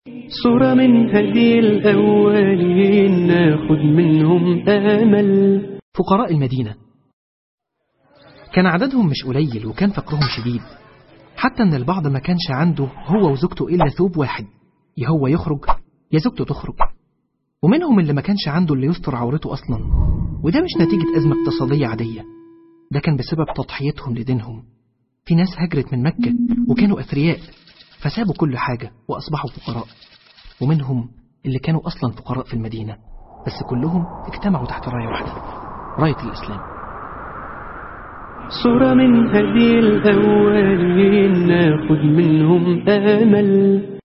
صورة من هدي الأولين ناخد منهم آمل فقراء المدينة كان عددهم مش قليل وكان فقرهم شديد حتى ان البعض ما كانش عنده هو وزوجته الا ثوب واحد يا هو يخرج يا زوجته تخرج ومنهم اللي ما كانش عنده اللي يستر عورته اصلا وده مش نتيجة ازمة اقتصادية عادية ده كان بسبب تضحيتهم لدينهم في ناس هجرت من مكة وكانوا اثرياء فسابوا كل حاجة واصبحوا فقراء ومنهم اللي كانوا اصلا فقراء في المدينة بس كلهم اجتمعوا تحت راية واحدة راية الاسلام صورة من هدي الأولين ناخد منهم آمل